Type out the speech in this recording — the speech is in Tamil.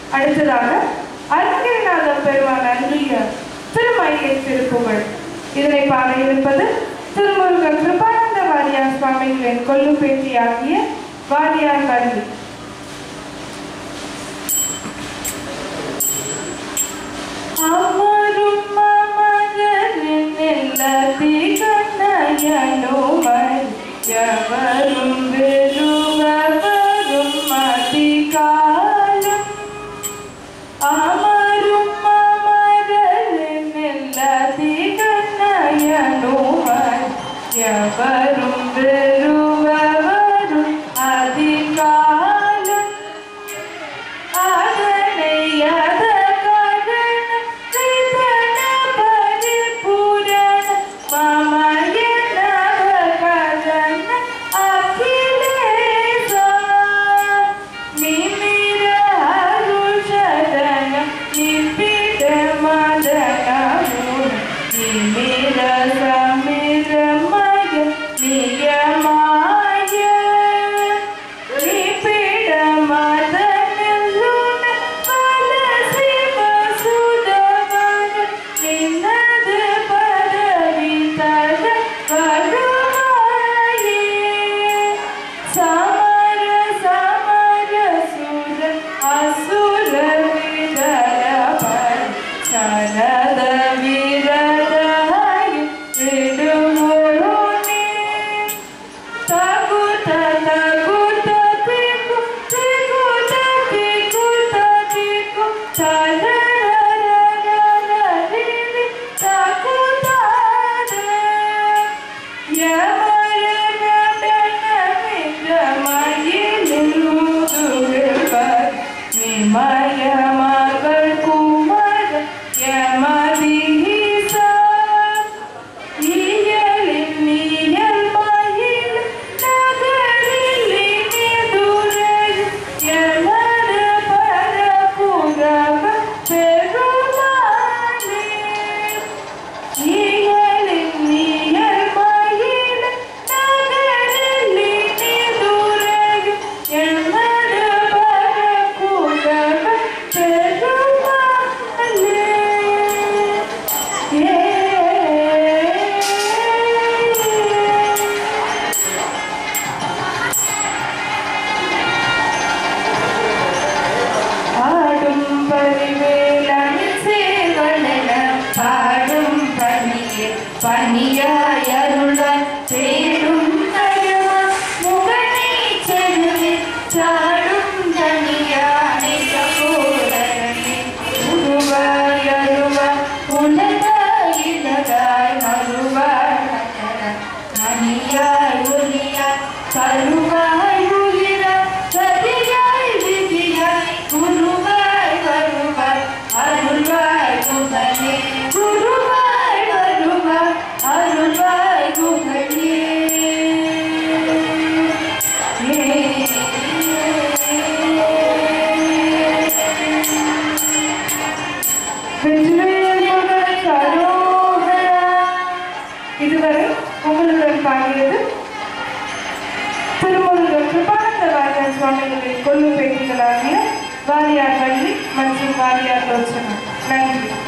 அடுத்ததாக அருங்கநாத பெருமான் அன்றிய திருமயிலை திருப்புகழ் இதனை பாட இருப்பது திருமுருகன் கிருபானந்த வாரியார் சுவாமிகளின் கொல்லு பேட்டியாகிய வாரியார் வள்ளி அமரும் மமகரின் இல்லதி கண்ணயனுமன் எவரும் வெறுவரும் அதிகாலம் அமரும் மமகரின் இல்லதி கண்ணயனுமன் எவரும் வெறுவரும் அதிகாலம் அதனையத கரணம் சிதன பரிபூரண மமயனவ கரண அகிலேச நிமிர அருஷதன நிபிட மதனமுன நிமிர சமிர மய நியமாய நிபிட மதனலுன பல சிவ சுதவன நின்னது பதவி தர வருவாயே சமர சமர சுர அசுர விதர சனத விரதாய விடுமுருனே தகுத தகுத திகு திகுத திகுத திகு தரரரரரரிரி தகுதாத நிமய மகள் குமர யமதீச இயலின் நீயல் மயில் நகரில் இனிதுரை எனது பரகுரவ பெருமானே இயலின் நீயல் மயில் நகரில் இனிதுரை எனது பரகுரவ பெருமானே ஆடும் பரிவேலன் சேவலன பாடும் பணியே பணியாய் அருளாய் தேடும் நயவ முகனை செல்வி சாடும் தனியானை சகோதரனே உருவாய் அருவாய் உலகாய் இலகாய் மறுவாய் தனியாய் ஒலியாய் கருவாய் உயிராய் சதியாய் விதியாய் குருவாய் வருவாய் அருள்வாய் குகனே குருவாய் வருவாய் அருள்வாய் குகனே இதுவரை உங்களுடன் பாடியது திருமுருகன் கிருபானந்த வாரியார் சுவாமிகளின் கொள்ளு பேட்டிகளாகிய வாரியார் வள்ளி மற்றும் வாரியார் லோச்சனா நன்றி